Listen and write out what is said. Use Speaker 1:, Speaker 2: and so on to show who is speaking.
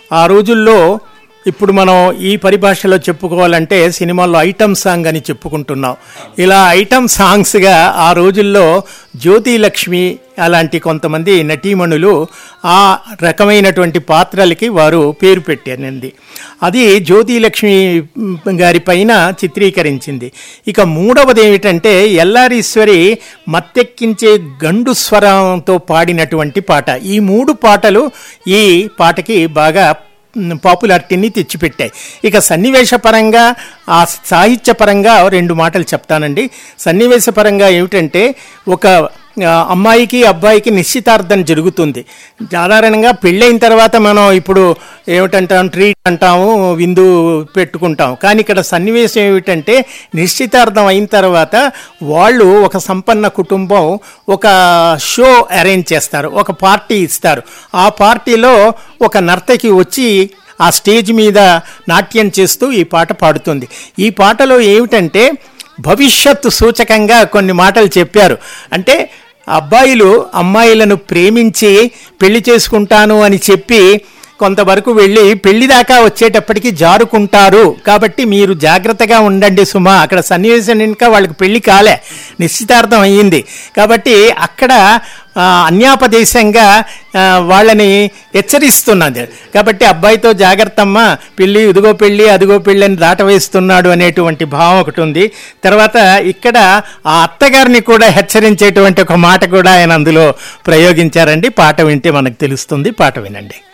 Speaker 1: ఆ రోజుల్లో ఇప్పుడు మనం ఈ పరిభాషలో చెప్పుకోవాలంటే సినిమాల్లో ఐటమ్ సాంగ్ అని చెప్పుకుంటున్నాం ఇలా ఐటమ్ సాంగ్స్గా ఆ రోజుల్లో జ్యోతి లక్ష్మి అలాంటి కొంతమంది నటీమణులు ఆ రకమైనటువంటి పాత్రలకి వారు పేరు పెట్టారండి అది జ్యోతి లక్ష్మి గారి పైన చిత్రీకరించింది ఇక మూడవది ఏమిటంటే ఎల్లారీశ్వరి మత్తెక్కించే గండు స్వరంతో పాడినటువంటి పాట ఈ మూడు పాటలు ఈ పాటకి బాగా పాపులారిటీని తెచ్చిపెట్టాయి ఇక సన్నివేశపరంగా ఆ సాహిత్యపరంగా రెండు మాటలు చెప్తానండి సన్నివేశపరంగా ఏమిటంటే ఒక ఆ, అమ్మాయికి అబ్బాయికి నిశ్చితార్థం జరుగుతుంది సాధారణంగా పెళ్ళైన తర్వాత మనం ఇప్పుడు ఏమిటంటాం ట్రీట్ అంటాము విందు పెట్టుకుంటాం కానీ ఇక్కడ సన్నివేశం ఏమిటంటే నిశ్చితార్థం అయిన తర్వాత వాళ్ళు ఒక సంపన్న కుటుంబం ఒక షో అరేంజ్ చేస్తారు ఒక పార్టీ ఇస్తారు ఆ పార్టీలో ఒక నర్తకి వచ్చి ఆ స్టేజ్ మీద నాట్యం చేస్తూ ఈ పాట పాడుతుంది ఈ పాటలో ఏమిటంటే భవిష్యత్తు సూచకంగా కొన్ని మాటలు చెప్పారు అంటే అబ్బాయిలు అమ్మాయిలను ప్రేమించి పెళ్లి చేసుకుంటాను అని చెప్పి కొంతవరకు వెళ్ళి పెళ్లి దాకా వచ్చేటప్పటికి జారుకుంటారు కాబట్టి మీరు జాగ్రత్తగా ఉండండి సుమా అక్కడ సన్నివేశం ఇంకా వాళ్ళకి పెళ్లి కాలే నిశ్చితార్థం అయ్యింది కాబట్టి అక్కడ ఆ, అన్యాపదేశంగా ఆ, వాళ్ళని హెచ్చరిస్తున్నది కాబట్టి అబ్బాయితో జాగ్రత్త అమ్మా పెళ్ళి ఇదిగో పెళ్ళి అదిగో పెళ్ళి అని దాటవేస్తున్నాడు అనేటువంటి భావం ఒకటి ఉంది తర్వాత ఇక్కడ ఆ అత్తగారిని కూడా హెచ్చరించేటువంటి ఒక మాట కూడా ఆయన అందులో ప్రయోగించారండి పాట వింటే మనకు తెలుస్తుంది పాట వినండి